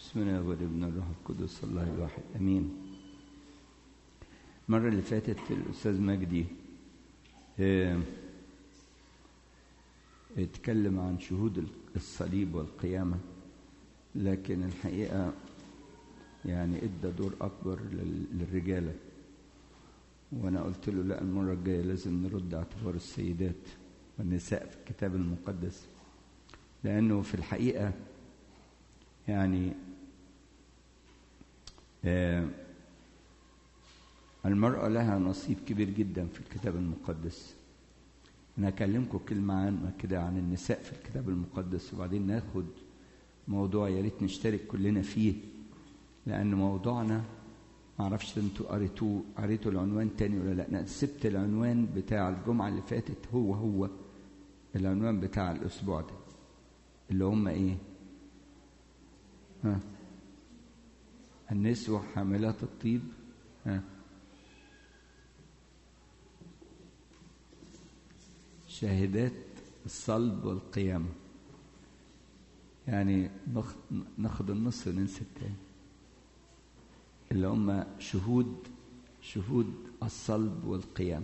بسم الله والابن الروح القدس الله الواحد امين المره اللي فاتت الاستاذ مجدي اه اتكلم عن شهود الصليب والقيامه لكن الحقيقه يعني ادى دور اكبر للرجاله وانا قلت له لا المره الجايه لازم نرد اعتبار السيدات والنساء في الكتاب المقدس لانه في الحقيقه يعني آه المرأة لها نصيب كبير جدا في الكتاب المقدس أنا أكلمكم كلمة عامة كده عن النساء في الكتاب المقدس وبعدين ناخد موضوع يا ريت نشترك كلنا فيه لأن موضوعنا معرفش انتوا قريتوه قريتوا العنوان تاني ولا لا أنا سبت العنوان بتاع الجمعة اللي فاتت هو هو العنوان بتاع الأسبوع ده اللي هم إيه؟ ها النسوة حاملات الطيب ها شاهدات الصلب والقيامة يعني ناخد النص وننسى التاني اللي هم شهود شهود الصلب والقيامة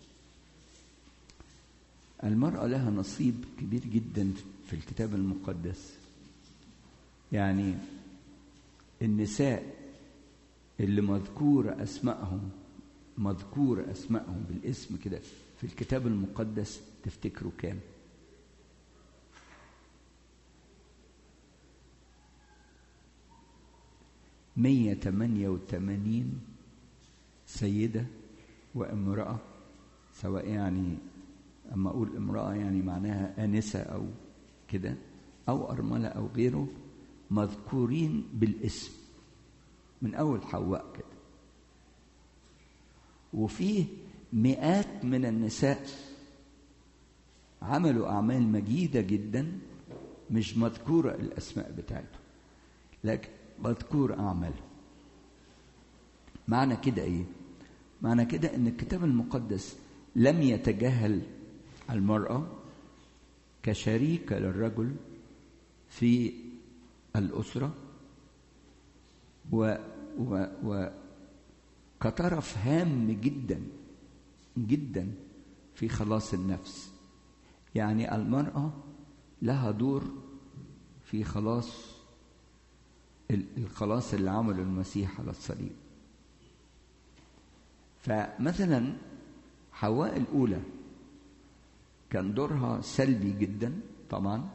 المرأة لها نصيب كبير جدا في الكتاب المقدس يعني النساء اللي مذكور أسمائهم مذكور أسمائهم بالاسم كده في الكتاب المقدس تفتكروا كام؟ مية تمانية وتمانين سيدة وامرأة سواء يعني أما أقول امرأة يعني معناها آنسة أو كده أو أرملة أو غيره مذكورين بالاسم من أول حواء كده وفيه مئات من النساء عملوا أعمال مجيدة جدا مش مذكورة الأسماء بتاعتهم لكن مذكور أعمالهم معنى كده إيه؟ معنى كده إن الكتاب المقدس لم يتجاهل المرأة كشريكة للرجل في الأسرة و, و, و كطرف هام جدا جدا في خلاص النفس يعني المرأة لها دور في خلاص الخلاص اللي عمله المسيح على الصليب فمثلا حواء الأولى كان دورها سلبي جدا طبعا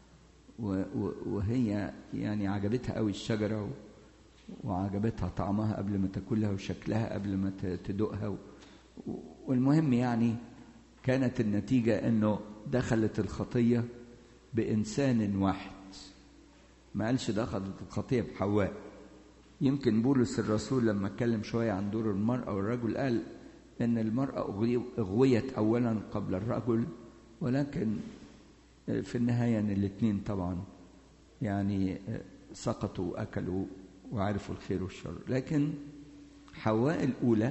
وهي يعني عجبتها قوي الشجرة وعجبتها طعمها قبل ما تاكلها وشكلها قبل ما تدوقها والمهم يعني كانت النتيجة انه دخلت الخطية بإنسان واحد ما قالش دخلت الخطية بحواء يمكن بولس الرسول لما اتكلم شوية عن دور المرأة والرجل قال ان المرأة اغويت اولا قبل الرجل ولكن في النهاية ان الاثنين طبعا يعني سقطوا واكلوا وعرفوا الخير والشر لكن حواء الأولى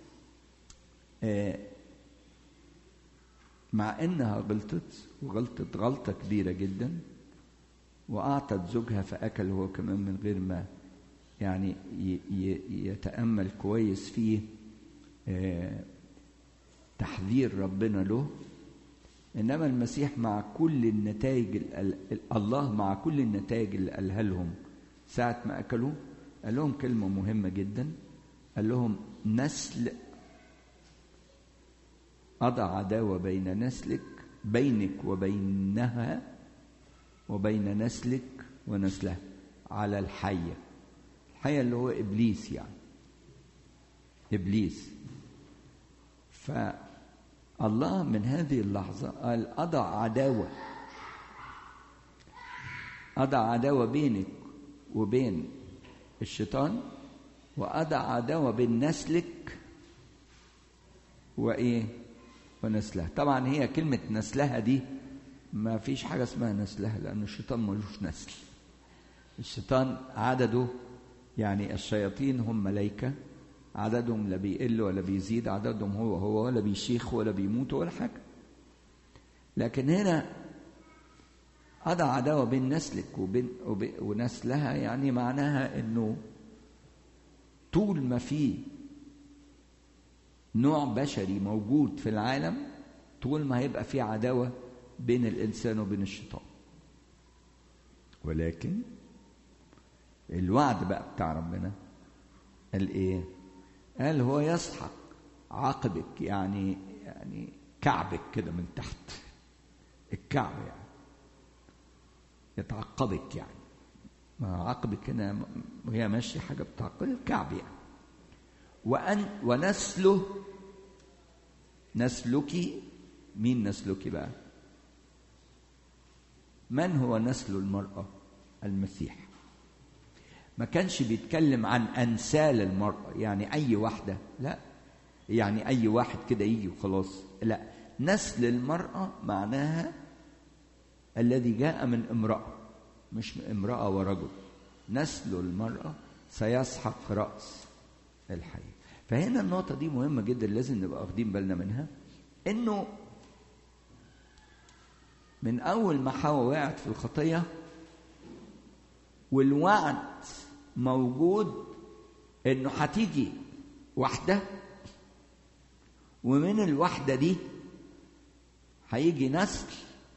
مع إنها غلطت وغلطت غلطة كبيرة جدا وأعطت زوجها فأكل هو كمان من غير ما يعني يتأمل كويس فيه تحذير ربنا له إنما المسيح مع كل النتائج الله مع كل النتائج اللي قالها لهم ساعة ما أكلوا قال لهم كلمة مهمة جدا قال لهم نسل أضع عداوة بين نسلك بينك وبينها وبين نسلك ونسلها على الحية الحية اللي هو إبليس يعني إبليس فالله من هذه اللحظة قال أضع عداوة أضع عداوة بينك وبين الشيطان وأضع عداوة بين نسلك وإيه ونسلها طبعا هي كلمة نسلها دي ما فيش حاجة اسمها نسلها لأن الشيطان ملوش نسل الشيطان عدده يعني الشياطين هم ملائكة عددهم لا بيقل ولا بيزيد عددهم هو هو ولا بيشيخ ولا بيموت ولا حاجة لكن هنا أضع عداوة بين نسلك وبين, وبين ونسلها يعني معناها إنه طول ما في نوع بشري موجود في العالم طول ما هيبقى في عداوة بين الإنسان وبين الشيطان ولكن الوعد بقى بتاع ربنا قال إيه؟ قال هو يسحق عقبك يعني يعني كعبك كده من تحت الكعب يعني يتعقبك يعني ما عقبك هنا وهي ماشية حاجة بتعقب الكعب يعني وأن ونسله نسلك مين نسلك بقى من هو نسل المرأة المسيح ما كانش بيتكلم عن أنسال المرأة يعني أي واحدة لا يعني أي واحد كده يجي وخلاص لا نسل المرأة معناها الذي جاء من امرأة مش من امرأة ورجل نسل المرأة سيسحق رأس الحي فهنا النقطة دي مهمة جدا لازم نبقى واخدين بالنا منها انه من اول ما حواء وقعت في الخطية والوعد موجود انه هتيجي واحدة ومن الواحدة دي هيجي نسل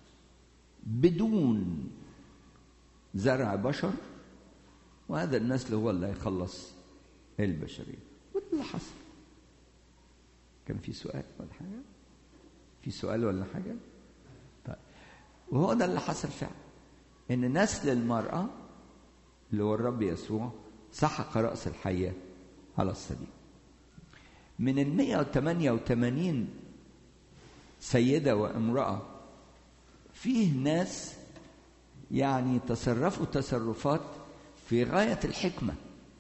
بدون زرع بشر وهذا النسل هو اللي هيخلص البشرية وده اللي حصل كان في سؤال ولا حاجة في سؤال ولا حاجة طيب وهو ده اللي حصل فعلا ان نسل المرأة اللي هو الرب يسوع سحق رأس الحية على الصليب من ال 188 سيدة وامرأة فيه ناس يعني تصرفوا تصرفات في غاية الحكمة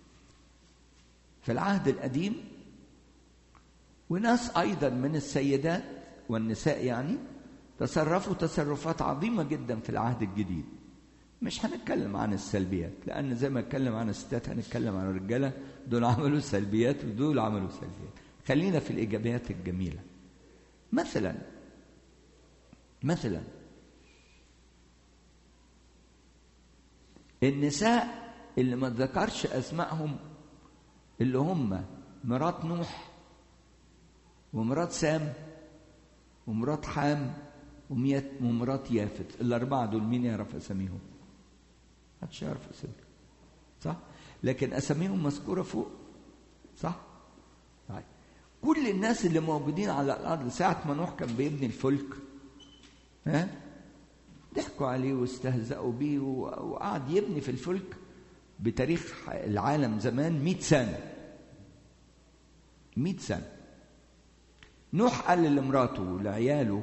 في العهد القديم وناس أيضا من السيدات والنساء يعني تصرفوا تصرفات عظيمة جدا في العهد الجديد مش هنتكلم عن السلبيات لأن زي ما اتكلم عن الستات هنتكلم عن الرجالة دول عملوا سلبيات ودول عملوا سلبيات خلينا في الإيجابيات الجميلة مثلا مثلا النساء اللي ما ذكرش اسمائهم اللي هم مرات نوح ومرات سام ومرات حام ومرات يافت الاربعه دول مين يعرف اساميهم محدش يعرف اساميهم صح لكن اساميهم مذكوره فوق صح طيب كل الناس اللي موجودين على الارض ساعه ما نوح كان بيبني الفلك ها ضحكوا عليه واستهزأوا بيه وقعد يبني في الفلك بتاريخ العالم زمان مئة سنة مئة سنة نوح قال لمراته ولعياله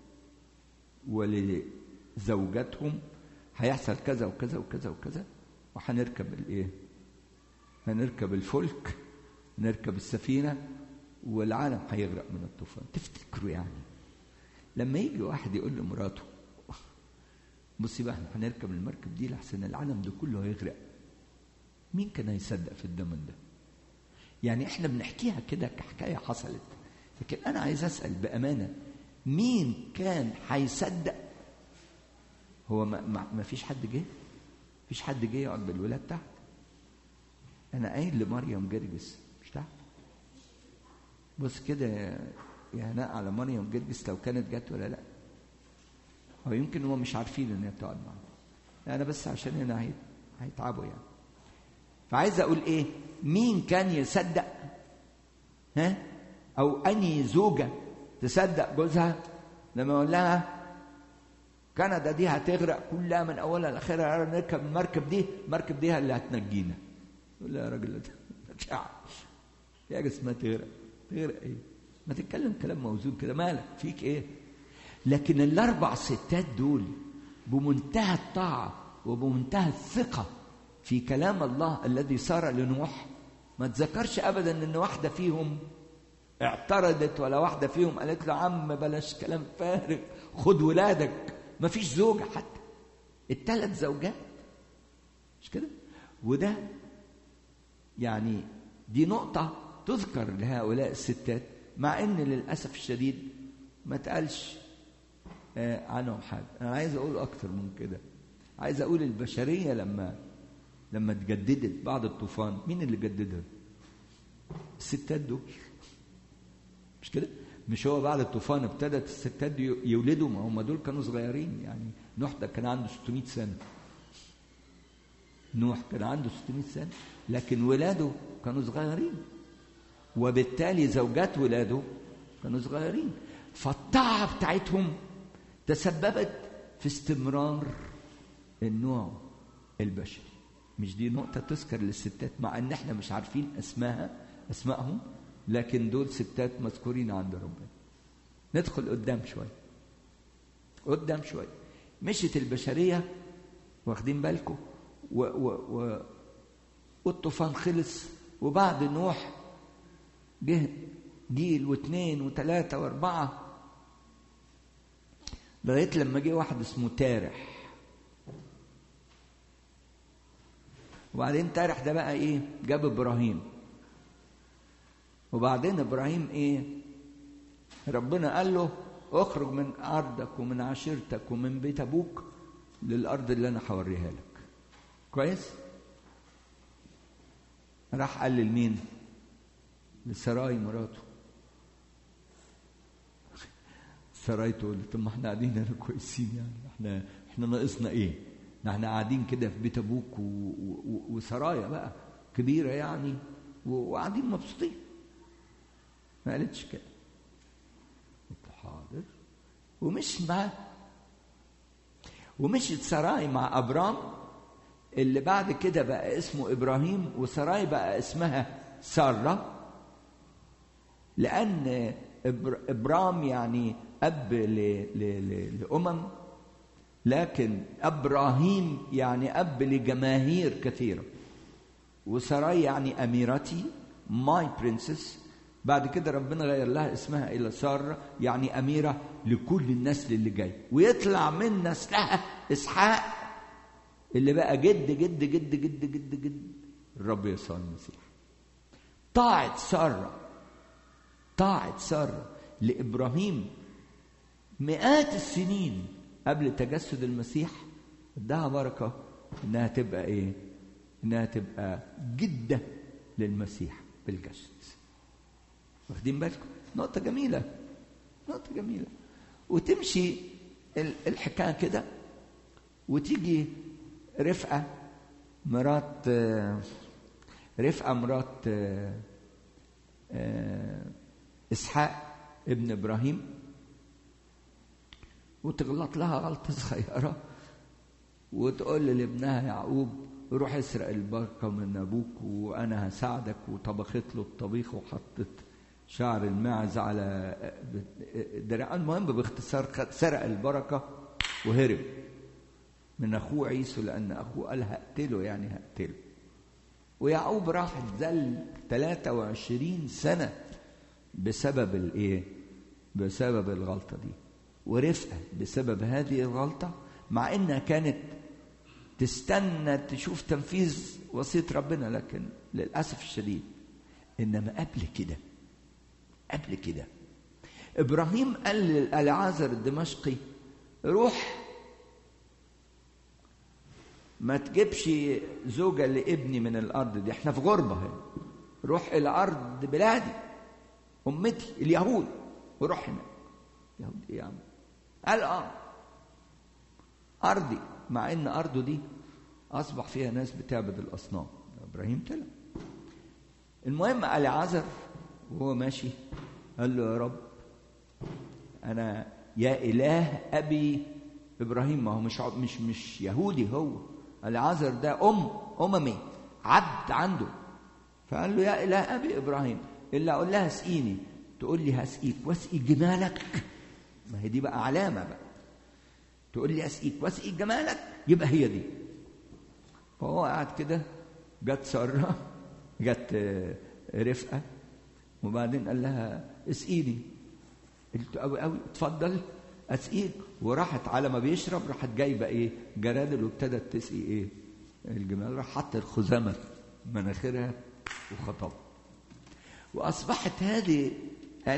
ولزوجاتهم هيحصل كذا وكذا وكذا وكذا وهنركب الايه؟ هنركب الفلك نركب السفينة والعالم هيغرق من الطوفان تفتكروا يعني لما يجي واحد يقول لمراته بصي بقى احنا هنركب المركب دي لحسن العالم ده كله هيغرق مين كان هيصدق في الزمن ده يعني احنا بنحكيها كده كحكايه حصلت لكن انا عايز اسال بامانه مين كان هيصدق هو ما, ما, ما فيش حد جه فيش حد جه يقعد بالولاد تحت انا قايل لمريم جرجس مش تحت بص كده يا هناء على مريم جرجس لو كانت جت ولا لا هو يمكن هم مش عارفين ان هي بتقعد معاهم انا بس عشان هنا هيتعبوا يعني فعايز اقول ايه مين كان يصدق ها او اني زوجه تصدق جوزها لما يقول لها كندا دي هتغرق كلها من اولها لاخرها نركب المركب دي المركب دي اللي هتنجينا يقول لها يا راجل في حاجه اسمها تغرق تغرق ايه ما تتكلم كلام موزون كده مالك فيك ايه لكن الاربع ستات دول بمنتهى الطاعه وبمنتهى الثقه في كلام الله الذي صار لنوح ما تذكرش ابدا ان واحده فيهم اعترضت ولا واحده فيهم قالت له عم بلاش كلام فارغ خد ولادك ما فيش زوجه حتى الثلاث زوجات مش كده وده يعني دي نقطه تذكر لهؤلاء الستات مع ان للاسف الشديد ما تقالش عنهم حاجه انا عايز اقول اكتر من كده عايز اقول البشريه لما لما اتجددت بعد الطوفان مين اللي جددها الستات دول مش كده مش هو بعد الطوفان ابتدت الستات دي يولدوا ما هم دول كانوا صغيرين يعني نوح ده كان عنده 600 سنه نوح كان عنده 600 سنه لكن ولاده كانوا صغيرين وبالتالي زوجات ولاده كانوا صغيرين فالطاعه بتاعتهم تسببت في استمرار النوع البشري مش دي نقطة تذكر للستات مع ان احنا مش عارفين اسماءها اسمائهم لكن دول ستات مذكورين عند ربنا ندخل قدام شوية قدام شوية مشت البشرية واخدين بالكم و و و والطوفان خلص وبعد نوح جه جيل واثنين وثلاثة وأربعة لغاية لما جه واحد اسمه تارح وبعدين تارح ده بقى ايه جاب ابراهيم وبعدين ابراهيم ايه ربنا قال له اخرج من ارضك ومن عشيرتك ومن بيت ابوك للارض اللي انا هوريها لك كويس راح قال لمين لسراي مراته سراي تقول طب ما احنا قاعدين هنا كويسين يعني احنا احنا ناقصنا ايه احنا قاعدين كده في بيت ابوك وسرايا بقى كبيره يعني وقاعدين مبسوطين ما قالتش كده قلت حاضر ومش مع ومشيت سراي مع ابرام اللي بعد كده بقى اسمه ابراهيم وسراي بقى اسمها ساره لان ابرام يعني اب لامم لكن ابراهيم يعني اب لجماهير كثيره وسراي يعني اميرتي ماي برنسس بعد كده ربنا غير لها اسمها الى ساره يعني اميره لكل النسل اللي جاي ويطلع من نسلها اسحاق اللي بقى جد جد جد جد جد جد الرب يسوع المسيح طاعت ساره طاعت ساره لابراهيم مئات السنين قبل تجسد المسيح ادها بركه انها تبقى ايه؟ انها تبقى جده للمسيح بالجسد. واخدين بالكم؟ نقطه جميله نقطه جميله وتمشي الحكايه كده وتيجي رفقه مرات رفقه مرات اسحاق ابن ابراهيم وتغلط لها غلطة صغيرة وتقول لابنها يعقوب روح اسرق البركة من أبوك وأنا هساعدك وطبخت له الطبيخ وحطت شعر الماعز على دراع المهم باختصار سرق البركة وهرب من أخوه عيسو لأن أخوه قال هقتله يعني هقتله ويعقوب راح ذل 23 سنة بسبب الإيه؟ بسبب الغلطة دي ورفقة بسبب هذه الغلطة مع إنها كانت تستنى تشوف تنفيذ وصية ربنا لكن للأسف الشديد إنما قبل كده قبل كده إبراهيم قال للعازر الدمشقي روح ما تجيبش زوجة لابني من الأرض دي احنا في غربة هنا روح إلى أرض بلادي أمتي اليهود وروح هناك يهود إيه يا عم قال اه ارضي مع ان ارضه دي اصبح فيها ناس بتعبد الاصنام ابراهيم طلع المهم قال عزر وهو ماشي قال له يا رب انا يا اله ابي ابراهيم ما هو مش مش مش يهودي هو العازر ده ام اممي عبد عنده فقال له يا اله ابي ابراهيم الا اقول لها اسقيني تقول لي هسقيك واسقي جمالك ما هي دي بقى علامه بقى تقول لي اسقيك واسقي جمالك يبقى هي دي فهو قاعد كده جت ساره جت رفقه وبعدين قال لها اسقيني قلت قوي قوي اتفضل اسقيك وراحت على ما بيشرب راحت جايبه ايه جرادل وابتدت تسقي ايه الجمال راح حط الخزامه مناخيرها وخطب واصبحت هذه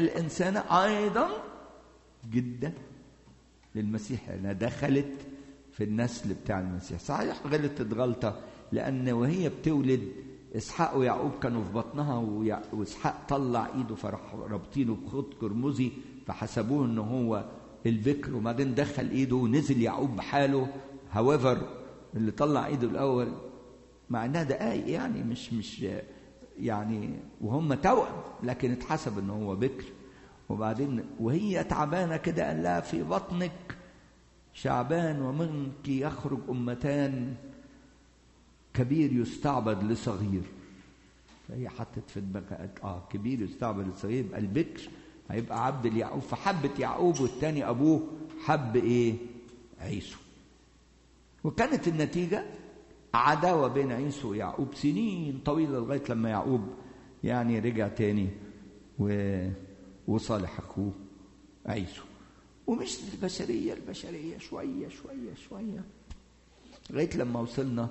الانسانه ايضا جدا للمسيح لانها دخلت في النسل بتاع المسيح صحيح غلطت غلطة لأن وهي بتولد إسحاق ويعقوب كانوا في بطنها وإسحاق طلع إيده فراح رابطينه بخط كرمزي فحسبوه إن هو البكر وبعدين دخل إيده ونزل يعقوب بحاله هاويفر اللي طلع إيده الأول مع إنها دقايق يعني مش مش يعني وهم توأم لكن اتحسب إن هو بكر وبعدين وهي تعبانة كده قال لها في بطنك شعبان ومنك يخرج أمتان كبير يستعبد لصغير فهي حطت في دماغها قالت اه كبير يستعبد لصغير يبقى البكر هيبقى عبد ليعقوب فحبت يعقوب والتاني ابوه حب ايه عيسو وكانت النتيجة عداوة بين عيسو ويعقوب سنين طويلة لغاية لما يعقوب يعني رجع تاني و... وصالح أخوه عيسو ومش البشرية البشرية شوية شوية شوية لغاية لما وصلنا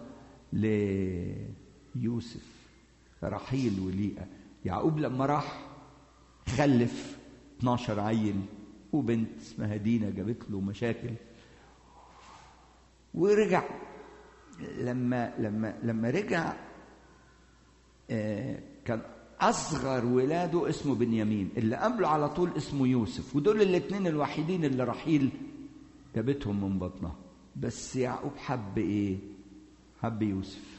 ليوسف رحيل وليئة يعقوب لما راح خلف 12 عيل وبنت اسمها دينا جابت له مشاكل ورجع لما لما لما رجع آه كان اصغر ولاده اسمه بنيامين اللي قبله على طول اسمه يوسف ودول الاثنين الوحيدين اللي رحيل جابتهم من بطنها بس يعقوب حب ايه حب يوسف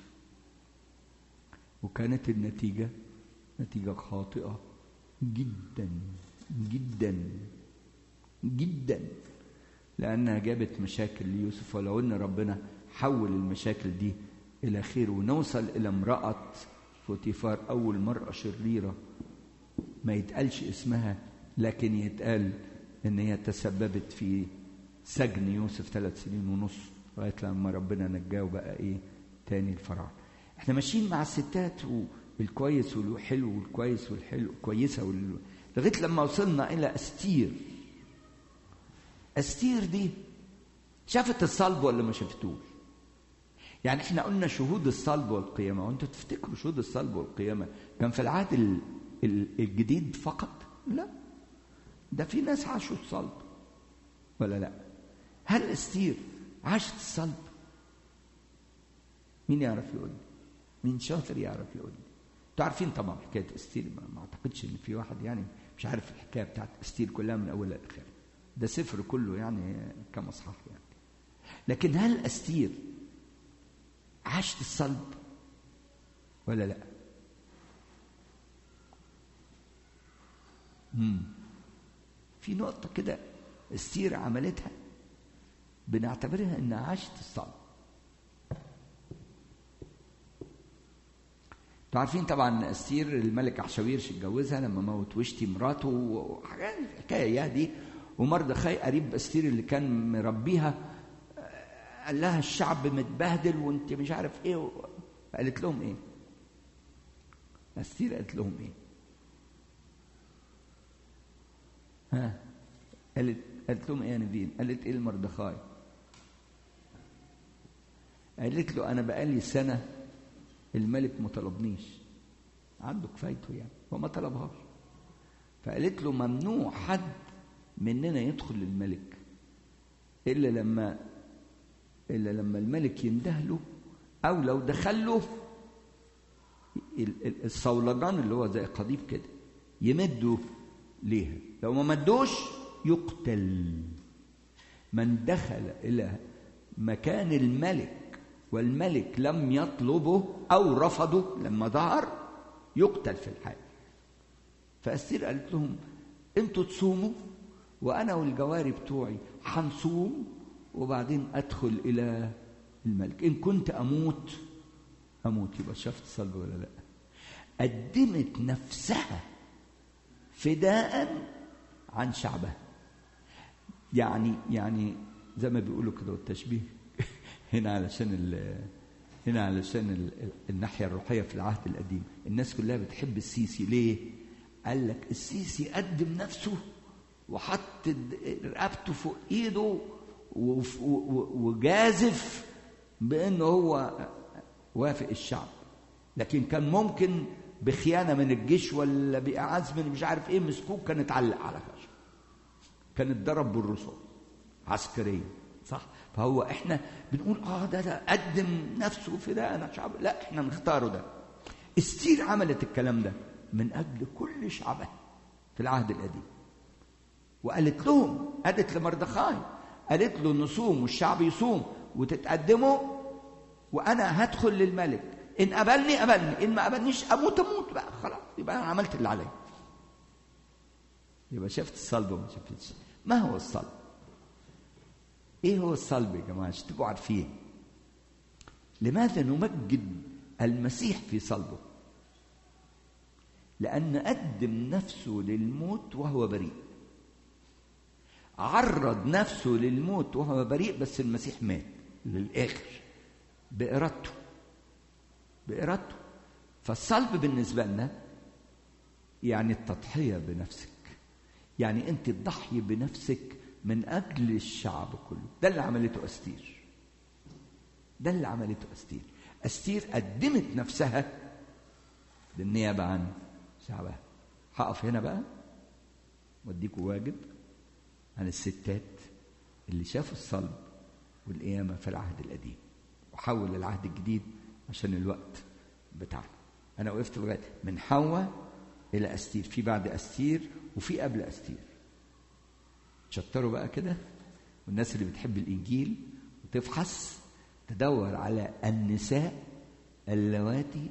وكانت النتيجه نتيجه خاطئه جدا جدا جدا لانها جابت مشاكل ليوسف ولو ان ربنا حول المشاكل دي الى خير ونوصل الى امراه فوتيفار أول مرأة شريرة ما يتقالش اسمها لكن يتقال إن هي تسببت في سجن يوسف ثلاث سنين ونص لغاية لما ربنا نجاه وبقى إيه تاني الفراعنة. إحنا ماشيين مع الستات والكويس والحلو والكويس والحلو كويسة وال... لغاية لما وصلنا إلى أستير. أستير دي شافت الصلب ولا ما شافتوش؟ يعني احنا قلنا شهود الصلب والقيامة وانتوا تفتكروا شهود الصلب والقيامة كان في العهد الجديد فقط لا ده في ناس عاشوا الصلب ولا لا هل استير عاشت الصلب مين يعرف يقول لي مين شاطر يعرف يقول لي انتوا عارفين طبعا حكايه استير ما اعتقدش ان في واحد يعني مش عارف الحكايه بتاعت استير كلها من اولها لاخرها ده سفر كله يعني كم اصحاح يعني لكن هل استير عاشت الصلب ولا لا مم. في نقطة كده استير عملتها بنعتبرها انها عاشت الصلب انتوا عارفين طبعا استير الملك عشاويرش اتجوزها لما موت وشتي مراته وحاجات الحكايه دي ومردخاي قريب استير اللي كان مربيها قال لها الشعب متبهدل وانت مش عارف ايه قالت لهم ايه استير قالت لهم ايه ها قالت قالت لهم ايه يا نبيل قالت ايه لمردخاي قالت له انا بقالي سنه الملك ما طلبنيش عنده كفايته يعني هو ما طلبهاش فقالت له ممنوع حد مننا يدخل للملك الا لما الا لما الملك ينده له او لو دخل له الصولجان اللي هو زي قضيب كده يمده ليها لو ما مدوش يقتل من دخل الى مكان الملك والملك لم يطلبه او رفضه لما ظهر يقتل في الحال فاستير قالت لهم انتوا تصوموا وانا والجواري بتوعي هنصوم وبعدين ادخل الى الملك ان كنت اموت اموت يبقى شفت صلب ولا لا قدمت نفسها فداء عن شعبها يعني يعني زي ما بيقولوا كده التشبيه هنا علشان ال هنا علشان ال الناحيه الروحيه في العهد القديم الناس كلها بتحب السيسي ليه قال لك السيسي قدم نفسه وحط رقبته فوق ايده وجازف بانه هو وافق الشعب لكن كان ممكن بخيانه من الجيش ولا باعاز من مش عارف ايه مسكوك كان اتعلق على خشب كان اتضرب بالرصاص عسكريا صح فهو احنا بنقول اه ده ده قدم نفسه فداء انا شعب لا احنا نختاره ده استير عملت الكلام ده من اجل كل شعبها في العهد القديم وقالت لهم قالت لمردخاي قالت له نصوم والشعب يصوم وتتقدموا وانا هدخل للملك ان قبلني قبلني ان ما قبلنيش اموت اموت بقى خلاص يبقى انا عملت اللي عليا يبقى شفت الصلب وما شفتش ما هو الصلب ايه هو الصلب يا جماعه عشان تبقوا عارفين لماذا نمجد المسيح في صلبه لان قدم نفسه للموت وهو بريء عرض نفسه للموت وهو بريء بس المسيح مات للاخر بارادته بارادته فالصلب بالنسبه لنا يعني التضحيه بنفسك يعني انت تضحي بنفسك من اجل الشعب كله ده اللي عملته استير ده اللي عملته استير استير قدمت نفسها للنيابه عن شعبها هقف هنا بقى واديكوا واجب عن الستات اللي شافوا الصلب والقيامه في العهد القديم وحول العهد الجديد عشان الوقت بتاعنا انا وقفت لغايه من حواء الى استير في بعد استير وفي قبل استير تشطروا بقى كده والناس اللي بتحب الانجيل وتفحص تدور على النساء اللواتي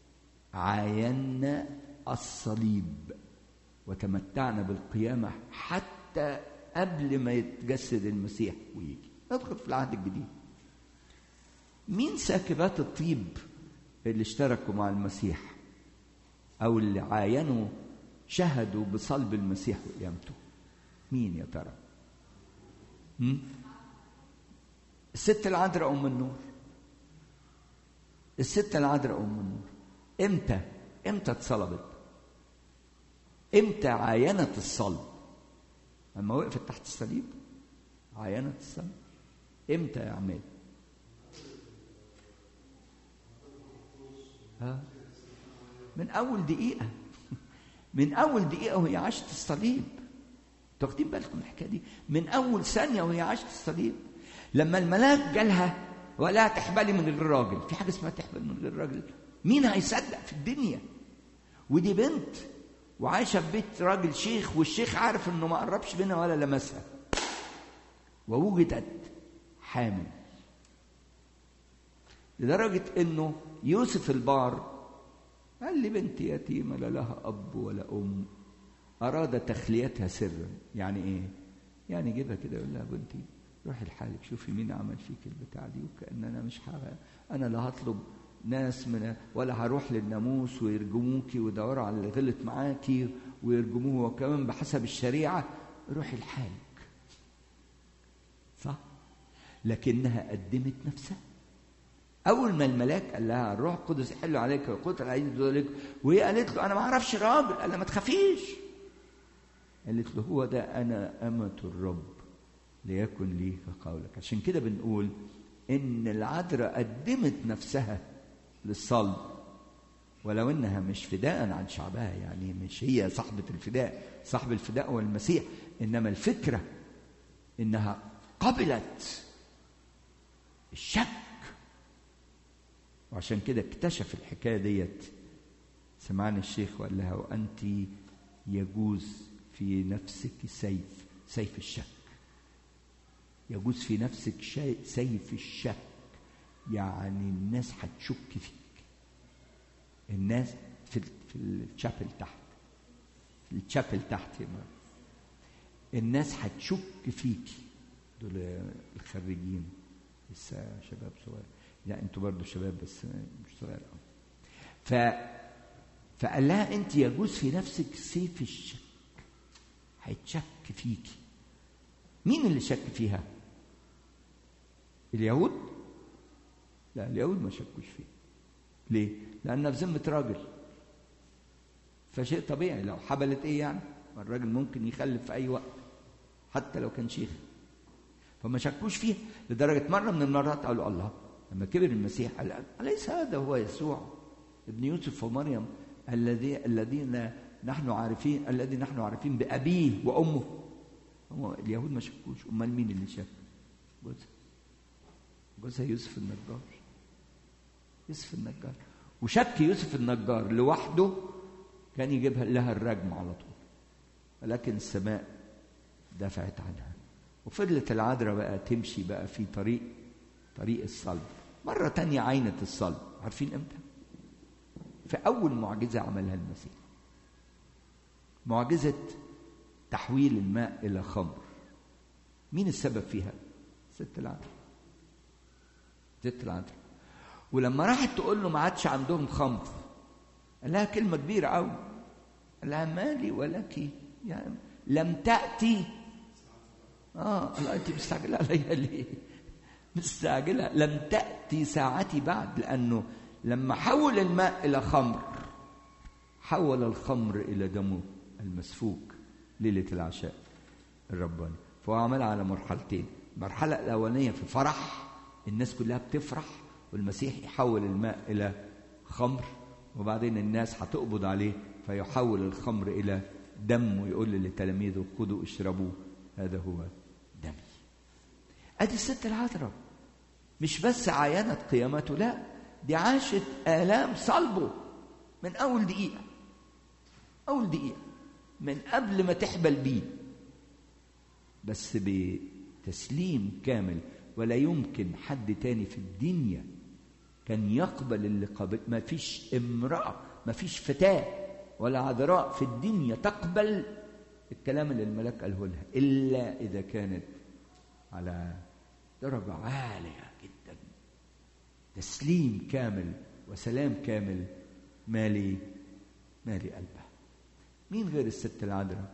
عاينا الصليب وتمتعنا بالقيامه حتى قبل ما يتجسد المسيح ويجي ندخل في العهد الجديد مين ساكبات الطيب اللي اشتركوا مع المسيح او اللي عاينوا شهدوا بصلب المسيح وقيامته مين يا ترى هم؟ الست العذراء ام النور الست العذراء ام النور امتى امتى اتصلبت امتى عاينت الصلب لما وقفت تحت الصليب عاينت الصلب امتى يا عماد ها من اول دقيقه من اول دقيقه وهي عاشت الصليب واخدين بالكم الحكايه دي من اول ثانيه وهي عاشت الصليب لما الملاك جالها ولا تحبلي من غير راجل في حاجه اسمها تحبل من غير راجل مين هيصدق في الدنيا ودي بنت وعايشه في بيت راجل شيخ والشيخ عارف انه ما قربش منها ولا لمسها ووجدت حامل لدرجه انه يوسف البار قال لي بنتي يتيمه لا لها اب ولا ام اراد تخليتها سرا يعني ايه يعني جيبها كده يقول لها بنتي روحي لحالك شوفي مين عمل فيك البتاع دي وكأن انا مش حاجة انا لا هطلب ناس من ولا هروح للناموس ويرجموكي ويدوروا على اللي غلط معاكي ويرجموه وكمان بحسب الشريعه روحي لحالك صح لكنها قدمت نفسها اول ما الملاك قال لها الروح القدس يحل عليك وقوة العيد عليك وهي قالت له انا ما اعرفش راجل قال لها ما تخافيش قالت له هو ده انا امه الرب ليكن لي كقولك عشان كده بنقول ان العذراء قدمت نفسها للصلب ولو انها مش فداء عن شعبها يعني مش هي صاحبه الفداء صاحب الفداء هو المسيح انما الفكره انها قبلت الشك وعشان كده اكتشف الحكايه ديت سمعني الشيخ وقال لها وانت يجوز في نفسك سيف سيف الشك يجوز في نفسك شيء سيف الشك يعني الناس هتشك فيك الناس في في الشابل تحت في الشابل تحت هنا الناس هتشك فيك دول الخريجين لسه شباب صغير لا انتوا برضه شباب بس مش صغير قوي ف فقال لها انت يجوز في نفسك سيف الشك هيتشك فيكي مين اللي شك فيها اليهود لا اليهود ما شكوش فيه ليه لانها في ذمه راجل فشيء طبيعي لو حبلت ايه يعني الراجل ممكن يخلف في اي وقت حتى لو كان شيخ فما شكوش فيها لدرجه مره من المرات قالوا الله لما كبر المسيح قال أليس هذا هو يسوع ابن يوسف ومريم الذي الذين نحن عارفين الذي نحن عارفين بأبيه وأمه هو اليهود ما شكوش أمال مين اللي شك جوزها جوزها يوسف النجار يوسف النجار وشك يوسف النجار لوحده كان يجيبها لها الرجم على طول ولكن السماء دفعت عنها وفضلت العذراء بقى تمشي بقى في طريق طريق الصلب مرة تانية عينة الصلب عارفين امتى؟ في أول معجزة عملها المسيح معجزة تحويل الماء إلى خمر مين السبب فيها؟ ست العذراء ست العذراء ولما راحت تقول له ما عادش عندهم خمر قال لها كلمة كبيرة أوي قال لها مالي ولك يعني لم تأتي اه الله انت مستعجله عليا ليه؟ مستعجله لم تأتي ساعتي بعد لأنه لما حول الماء إلى خمر حول الخمر إلى دمه المسفوك ليلة العشاء الرباني فهو عملها على مرحلتين المرحلة الأولانية في فرح الناس كلها بتفرح والمسيح يحول الماء إلى خمر وبعدين الناس هتقبض عليه فيحول الخمر إلى دم ويقول لتلاميذه خذوا اشربوا هذا هو دمي ادي الست العذراء مش بس عاينت قيامته لا دي عاشت آلام صلبه من أول دقيقة أول دقيقة من قبل ما تحبل بيه بس بتسليم كامل ولا يمكن حد تاني في الدنيا كان يقبل اللي قبل ما فيش امرأة ما فيش فتاة ولا عذراء في الدنيا تقبل الكلام اللي الملاك قاله لها إلا إذا كانت على درجة عالية جدا تسليم كامل وسلام كامل مالي مالي قلبها مين غير الست العذراء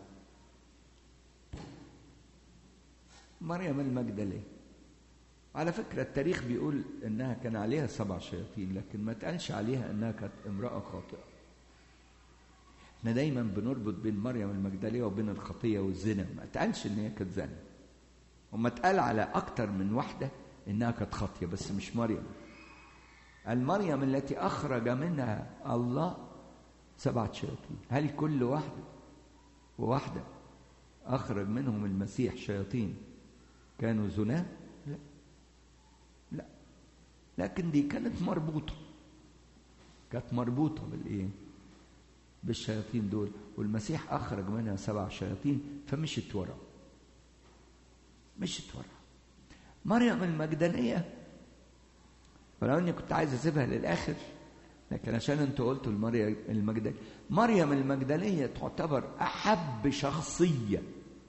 مريم المجدلية على فكرة التاريخ بيقول إنها كان عليها سبع شياطين لكن ما تقالش عليها إنها كانت امرأة خاطئة احنا دايما بنربط بين مريم المجدلية وبين الخطية والزنا ما تقالش إن هي كانت زانية وما اتقال على أكتر من واحدة إنها كانت خاطية بس مش مريم المريم التي أخرج منها الله سبعة شياطين هل كل واحدة وواحدة أخرج منهم المسيح شياطين كانوا زناه؟ لا لا لكن دي كانت مربوطة كانت مربوطة بالإيه؟ بالشياطين دول والمسيح أخرج منها سبع شياطين فمشت ورا مشت ورا مريم المجدلية ولو اني كنت عايز اسيبها للاخر لكن عشان انتوا قلتوا المريم المجدلية مريم المجدلية تعتبر احب شخصية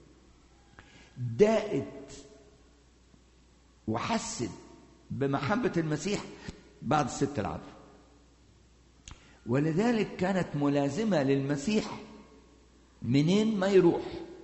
داءت وحست بمحبة المسيح بعد الست العذراء ولذلك كانت ملازمة للمسيح منين ما يروح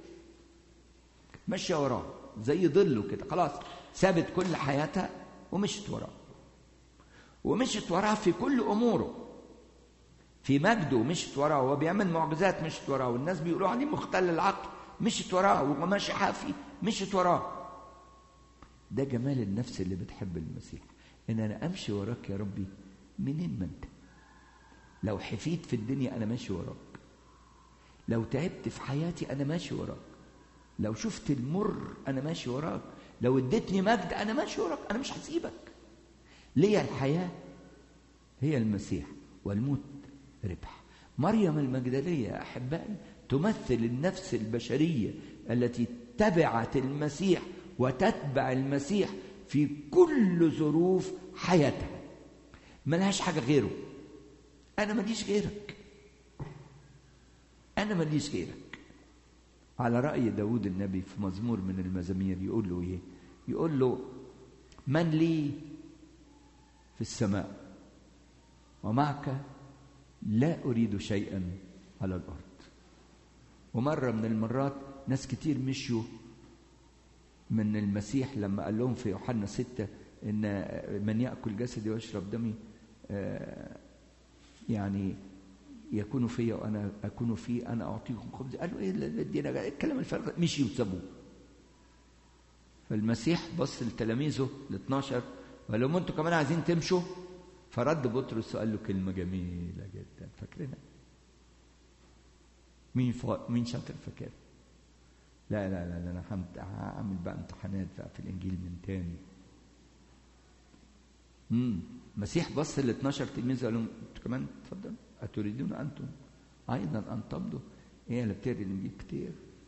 ماشية وراه زي ظله كده خلاص سابت كل حياتها ومشت وراه ومشت وراه في كل اموره في مجده مشت وراه وهو بيعمل معجزات مشت وراه والناس بيقولوا عليه مختل العقل مشت وراه وهو ماشي حافي مشت وراه ده جمال النفس اللي بتحب المسيح ان انا امشي وراك يا ربي منين ما انت لو حفيت في الدنيا انا ماشي وراك لو تعبت في حياتي انا ماشي وراك لو شفت المر انا ماشي وراك لو اديتني مجد انا ماشي وراك انا مش هسيبك ليا الحياه هي المسيح والموت ربح مريم المجدليه يا احبائي تمثل النفس البشريه التي تبعت المسيح وتتبع المسيح في كل ظروف حياتها ملهاش حاجه غيره انا ماليش غيرك انا ماليش غيرك على رأي داود النبي في مزمور من المزامير يقول له إيه يقول له من لي في السماء ومعك لا أريد شيئا على الأرض ومرة من المرات ناس كتير مشوا من المسيح لما قال لهم في يوحنا ستة إن من يأكل جسدي ويشرب دمي يعني يكون فيا وانا اكون فيه انا اعطيكم خبز قالوا ايه ادينا الكلام الفارغ مشي وسابوه فالمسيح بص لتلاميذه ال 12 وقال لهم انتوا كمان عايزين تمشوا فرد بطرس وقال له كلمه جميله جدا فاكرينها مين فا... مين شاطر فاكر لا لا لا, لا انا همت- هعمل بقى امتحانات بقى في الانجيل من تاني امم المسيح بص ل 12 تلميذ قال لهم انتوا كمان اتفضل اتريدون انتم ايضا ان تمضوا ايه اللي بتقري الانجيل كتير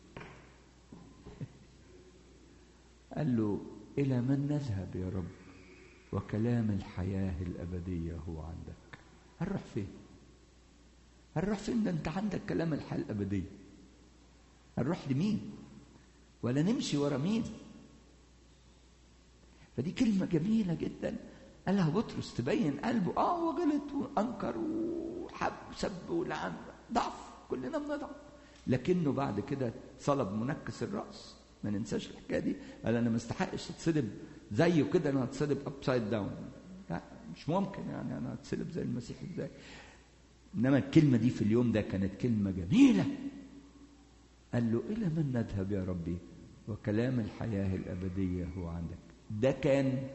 قال له الى من نذهب يا رب وكلام الحياه الابديه هو عندك هنروح فين هنروح فين ده انت عندك كلام الحياه الابديه هنروح لمين ولا نمشي ورا مين فدي كلمة جميلة جدا قالها بطرس تبين قلبه اه هو غلط وانكر وحب سب ولعن ضعف كلنا بنضعف لكنه بعد كده صلب منكس الراس ما ننساش الحكايه دي قال انا ما استحقش اتصلب زيه كده انا هتصلب ابسايد داون لا مش ممكن يعني انا هتصلب زي المسيح ازاي انما الكلمه دي في اليوم ده كانت كلمه جميله قال له الى من نذهب يا ربي وكلام الحياه الابديه هو عندك ده كان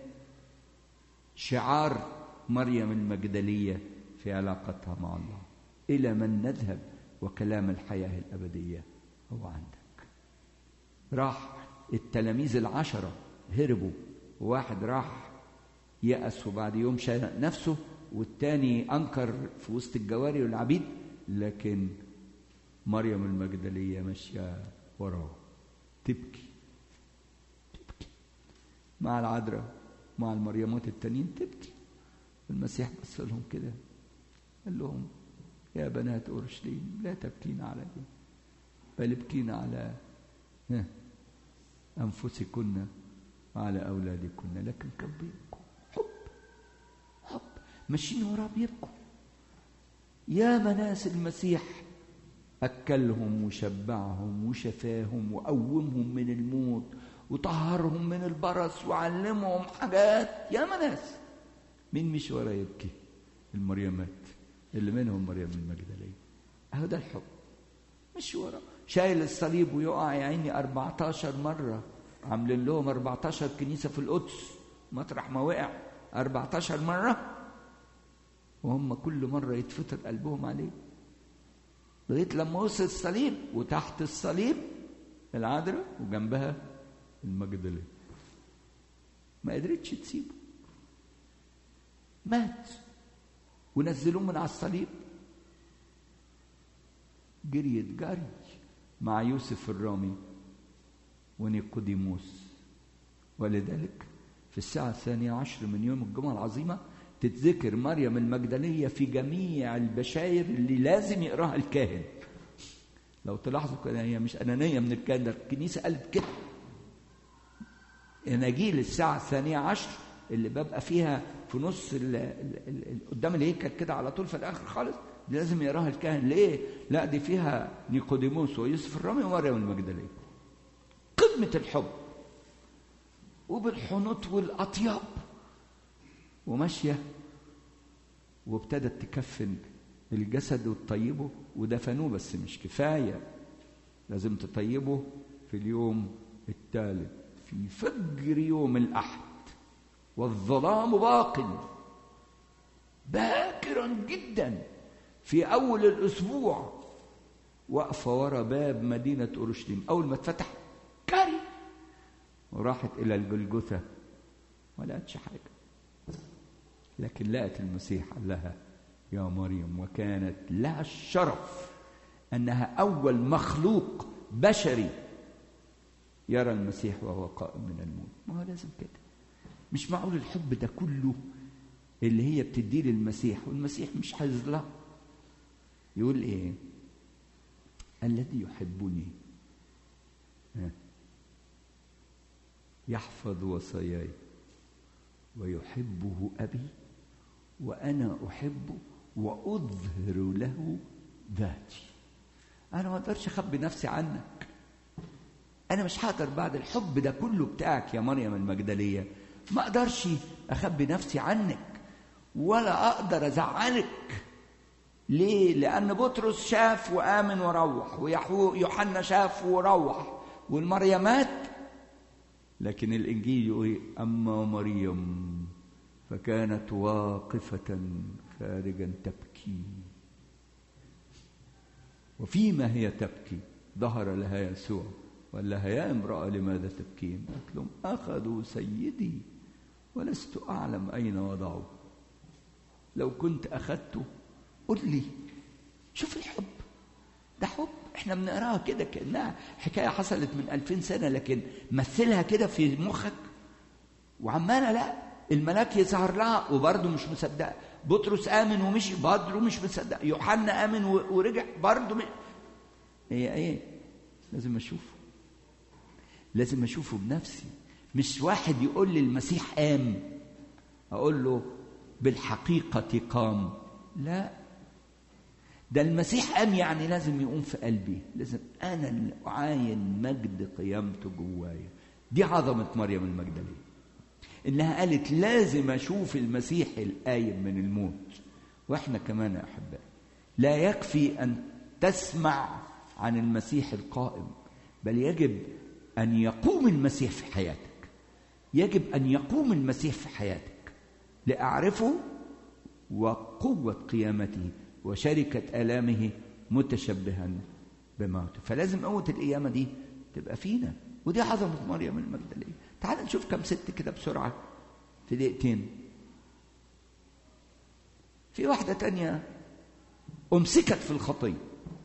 شعار مريم المجدليه في علاقتها مع الله الى من نذهب وكلام الحياه الابديه هو عندك راح التلاميذ العشره هربوا وواحد راح يأس وبعد يوم شنق نفسه والتاني أنكر في وسط الجواري والعبيد لكن مريم المجدلية ماشية وراه تبكي تبكي مع العذراء مع المريمات التانيين تبكي المسيح بص لهم كده قال لهم يا بنات أورشليم لا تبكين علي بل ابكين على ها، أنفسكن وعلى أولادكن لكن كان بيبكوا حب حب ماشيين وراه بيبكوا يا مناس المسيح أكلهم وشبعهم وشفاهم وقومهم من الموت وطهرهم من البرص وعلمهم حاجات يا مناس مين مش ورا يبكي المريمات اللي منهم مريم المجدلية أهو ده الحب مش ورا شايل الصليب ويقع يا عيني 14 مرة عاملين لهم 14 كنيسة في القدس مطرح ما وقع 14 مرة وهم كل مرة يتفتر قلبهم عليه لغاية لما وصل الصليب وتحت الصليب العذراء وجنبها المجدلية ما قدرتش تسيبه مات ونزلوه من على الصليب جريت جري مع يوسف الرامي ونيقوديموس ولذلك في الساعة الثانية عشر من يوم الجمعة العظيمة تتذكر مريم المجدلية في جميع البشاير اللي لازم يقراها الكاهن لو تلاحظوا كده هي مش أنانية من الكاهن ده الكنيسة قالت كده اناجيل الساعه الثانيه عشر اللي ببقى فيها في نص ال ال ال ال قدام الهيكل كده على طول في الاخر خالص دي لازم يقراها الكاهن ليه؟ لا دي فيها نيقوديموس ويوسف الرامي ومريم المجدليه قمه الحب وبالحنوط والاطياب وماشيه وابتدت تكفن الجسد وتطيبه ودفنوه بس مش كفايه لازم تطيبه في اليوم الثالث في فجر يوم الأحد والظلام باق باكرا جدا في أول الأسبوع واقفة ورا باب مدينة أورشليم أول ما اتفتح كاري وراحت إلى الجلجثة ما لقتش حاجة لكن لقت المسيح قال لها يا مريم وكانت لها الشرف أنها أول مخلوق بشري يرى المسيح وهو قائم من الموت ما هو لازم كده مش معقول الحب ده كله اللي هي بتديه للمسيح والمسيح مش حافظ لها يقول ايه الذي يحبني يحفظ وصاياي ويحبه ابي وانا احبه واظهر له ذاتي انا ما اقدرش اخبي نفسي عنك انا مش هقدر بعد الحب ده كله بتاعك يا مريم المجدليه ما اقدرش اخبي نفسي عنك ولا اقدر ازعلك ليه لان بطرس شاف وامن وروح ويوحنا شاف وروح والمريمات لكن الانجيل يقول اما مريم فكانت واقفه خارجا تبكي وفيما هي تبكي ظهر لها يسوع وقال لها يا امرأة لماذا تبكين قالت لهم أخذوا سيدي ولست أعلم أين وضعوه لو كنت أخذته قل لي شوف الحب ده حب احنا بنقراها كده كأنها حكاية حصلت من ألفين سنة لكن مثلها كده في مخك وعمالة لا الملاك يظهر لها وبرضه مش مصدقة بطرس آمن ومشي برضه مش مصدق يوحنا آمن ورجع برضه م... هي ايه لازم اشوفه لازم اشوفه بنفسي مش واحد يقول لي المسيح قام اقول له بالحقيقة قام لا ده المسيح قام يعني لازم يقوم في قلبي لازم انا اللي اعاين مجد قيامته جوايا دي عظمة مريم المجدلية انها قالت لازم اشوف المسيح القايم من الموت واحنا كمان يا احبائي لا يكفي ان تسمع عن المسيح القائم بل يجب ان يقوم المسيح في حياتك يجب ان يقوم المسيح في حياتك لاعرفه وقوه قيامته وشركه الامه متشبها بموته فلازم قوه القيامه دي تبقى فينا ودي عظمه مريم المجدليه تعال نشوف كم ست كده بسرعه في دقيقتين في واحده تانية امسكت في الخطيه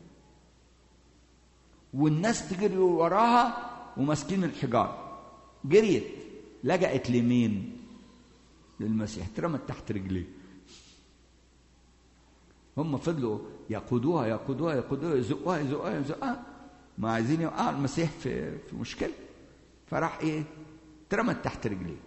والناس تجري وراها وماسكين الحجار جريت لجأت لمين للمسيح اترمت تحت رجليه هم فضلوا يقودوها يقودوها يقودوها يزقوها يزقوها يزقوها ما عايزين يوقعوا المسيح في في مشكله فراح ايه اترمت تحت رجليه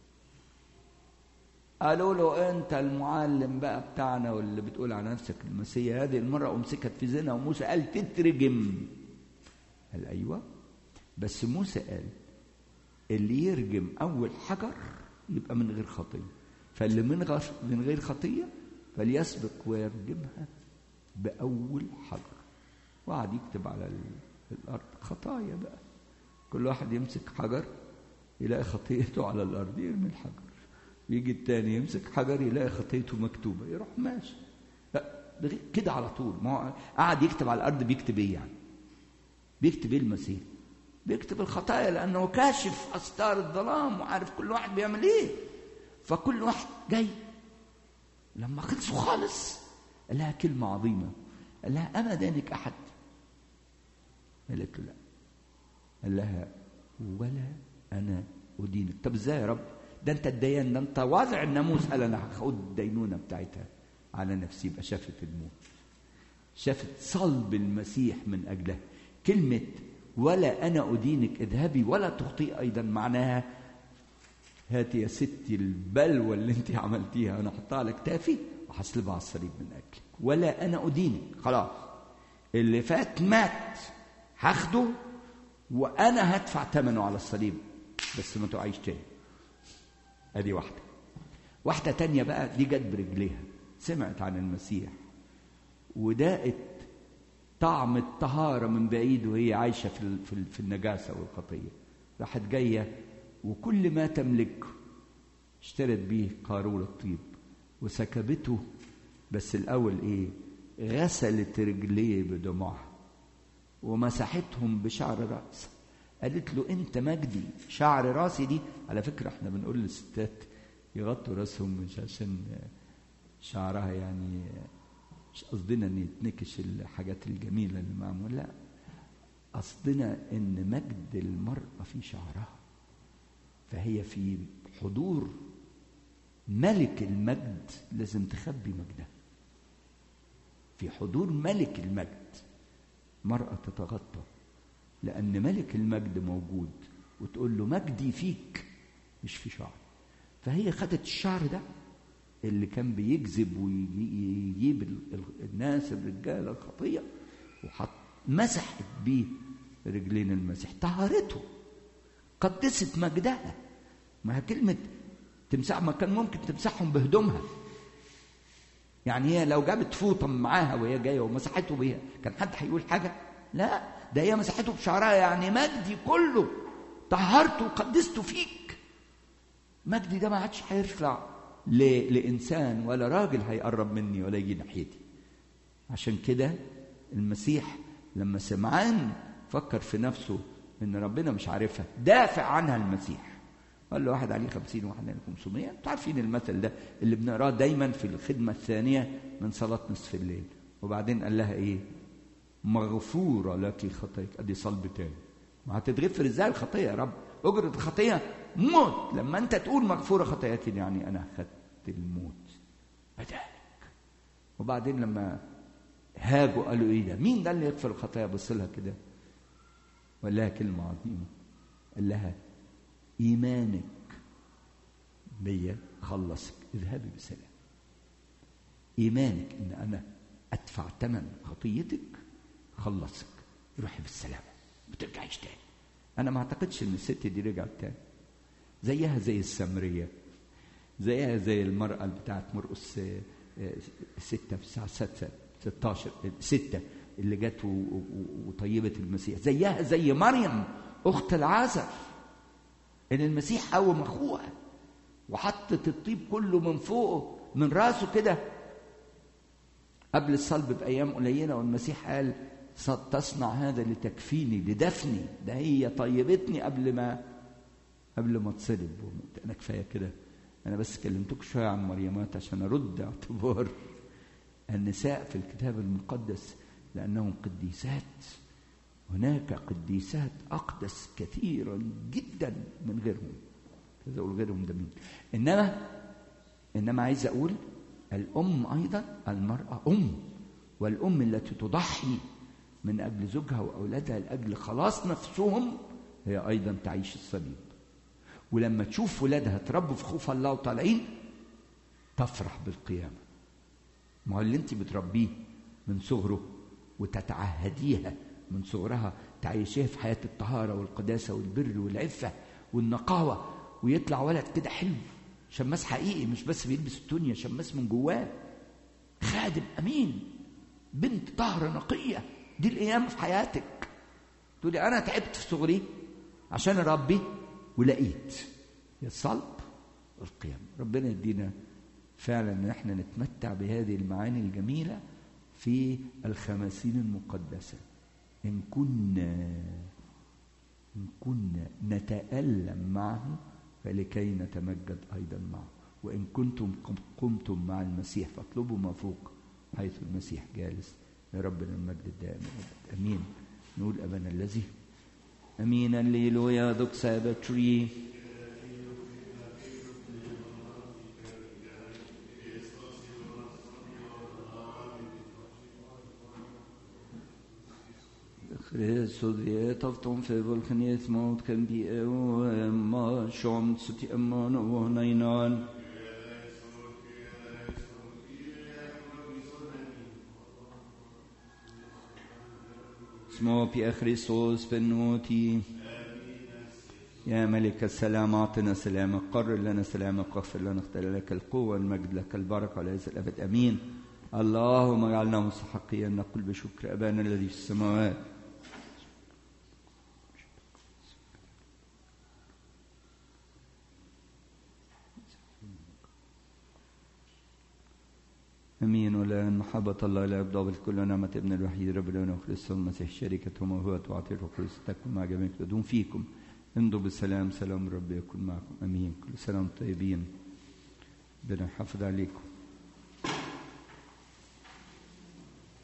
قالوا له انت المعلم بقى بتاعنا واللي بتقول على نفسك المسيح هذه المره امسكت في زنا وموسى قال تترجم قال ايوه بس موسى قال اللي يرجم اول حجر يبقى من غير خطيه فاللي من غير من غير خطيه فليسبق ويرجمها باول حجر وقعد يكتب على الارض خطايا بقى كل واحد يمسك حجر يلاقي خطيئته على الارض يرمي الحجر يجي التاني يمسك حجر يلاقي خطيته مكتوبه يروح ماشي لا كده على طول ما هو قعد يكتب على الارض بيكتب ايه يعني بيكتب ايه المسيح بيكتب الخطايا لانه كاشف استار الظلام وعارف كل واحد بيعمل ايه فكل واحد جاي لما خلصوا خالص قال لها كلمه عظيمه قال لها اما دانك احد قالت له لا قال لها ولا انا ادينك طب ازاي يا رب ده انت الديان ده انت واضع الناموس قال انا هاخد الدينونه بتاعتها على نفسي يبقى شافت الموت شافت صلب المسيح من اجلها كلمه ولا انا ادينك اذهبي ولا تخطئي ايضا معناها هاتي يا ستي البلوى اللي انت عملتيها انا احطها على كتافي وهصلبها على الصليب من اجلك ولا انا ادينك خلاص اللي فات مات هاخده وانا هدفع ثمنه على الصليب بس ما تقعيش تاني ادي واحده واحده تانية بقى دي جت برجليها سمعت عن المسيح وداقت طعم الطهارة من بعيد وهي عايشة في في النجاسة والخطية راحت جاية وكل ما تملك اشترت بيه قارورة طيب وسكبته بس الأول إيه غسلت رجليه بدموعها ومسحتهم بشعر رأس قالت له أنت مجدي شعر راسي دي على فكرة احنا بنقول للستات يغطوا راسهم مش عشان شعرها يعني مش قصدنا ان يتنكش الحاجات الجميله اللي معمول لا قصدنا ان مجد المراه في شعرها فهي في حضور ملك المجد لازم تخبي مجدها في حضور ملك المجد مرأة تتغطى لأن ملك المجد موجود وتقول له مجدي فيك مش في شعري فهي خدت الشعر ده اللي كان بيجذب ويجيب الناس الرجاله الخطيه وحط مسحت بيه رجلين المسيح طهرته قدست مجدها ما هي كلمه تمسح ما كان ممكن تمسحهم بهدومها يعني هي لو جابت فوطه معاها وهي جايه ومسحته بيها كان حد هيقول حاجه لا ده هي مسحته بشعرها يعني مجدي كله طهرته وقدسته فيك مجدي ده ما عادش هيرفع لإنسان ولا راجل هيقرب مني ولا يجي ناحيتي عشان كده المسيح لما سمعان فكر في نفسه ان ربنا مش عارفها دافع عنها المسيح قال له واحد عليه خمسين وواحد عليه 500 انتوا عارفين المثل ده اللي بنقراه دايما في الخدمه الثانيه من صلاه نصف الليل وبعدين قال لها ايه مغفوره لك خطاياك ادي صلب تاني ما هتتغفر ازاي الخطيه يا رب اجره الخطيه موت لما انت تقول مغفوره خطاياك يعني انا اخذت الموت بدالك وبعدين لما هاجوا قالوا ايه ده مين ده اللي يغفر الخطايا بص لها كده وقال لها كلمه عظيمه قال لها ايمانك بيا خلصك اذهبي بسلام ايمانك ان انا ادفع ثمن خطيتك خلصك روحي بالسلامه ما ترجعيش تاني انا ما اعتقدش ان الست دي رجعت تاني زيها زي السامريه زيها زي المراه بتاعت مرقس ستة في الساعة ستة 16 ستة اللي جت وطيبت المسيح زيها زي مريم أخت العازر إن المسيح قوم أخوها وحطت الطيب كله من فوقه من راسه كده قبل الصلب بأيام قليلة والمسيح قال تصنع هذا لتكفيني لدفني ده هي طيبتني قبل ما قبل ما تصلب أنا كفاية كده أنا بس كلمتك شوية عن مريمات عشان أرد اعتبار النساء في الكتاب المقدس لأنهم قديسات هناك قديسات أقدس كثيرا جدا من غيرهم كذا أقول غيرهم ده مين إنما إنما عايز أقول الأم أيضا المرأة أم والأم التي تضحي من أجل زوجها وأولادها لأجل خلاص نفسهم هي أيضا تعيش الصليب ولما تشوف ولادها تربوا في خوف الله وطالعين تفرح بالقيامة ما هو اللي انت بتربيه من صغره وتتعهديها من صغرها تعيشيها في حياة الطهارة والقداسة والبر والعفة والنقاوة ويطلع ولد كده حلو شماس حقيقي مش بس بيلبس الدنيا شماس من جواه خادم أمين بنت طهرة نقية دي الأيام في حياتك تقولي أنا تعبت في صغري عشان أربي ولقيت يا الصلب والقيام ربنا يدينا فعلا ان احنا نتمتع بهذه المعاني الجميله في الخمسين المقدسه ان كنا ان كنا نتالم معه فلكي نتمجد ايضا معه وان كنتم قمتم مع المسيح فاطلبوا ما فوق حيث المسيح جالس يا ربنا المجد الدائم امين نقول ابانا الذي امين الليلويا دوك سابتري Kristus vet av dem för volkaniet mot kan bli och emma som så till emman och nainan. اسمه في خريستوس بنوتي يا ملك السلام اعطنا سلامك قرر لنا سلامك واغفر لنا اختار لك القوه والمجد لك البركه وليس الابد امين اللهم اجعلنا مستحقين ان نقول بشكر ابانا الذي في السماوات امين ولا محبة الله لا يبدأ بالكل نعمة ابن الوحيد رب العالمين وكريستوس المسيح شركة وموهبة وعطية القدس تكون مع جميع تدوم فيكم امضوا بالسلام سلام رب يكون معكم امين كل سنة وانتم طيبين ربنا يحافظ عليكم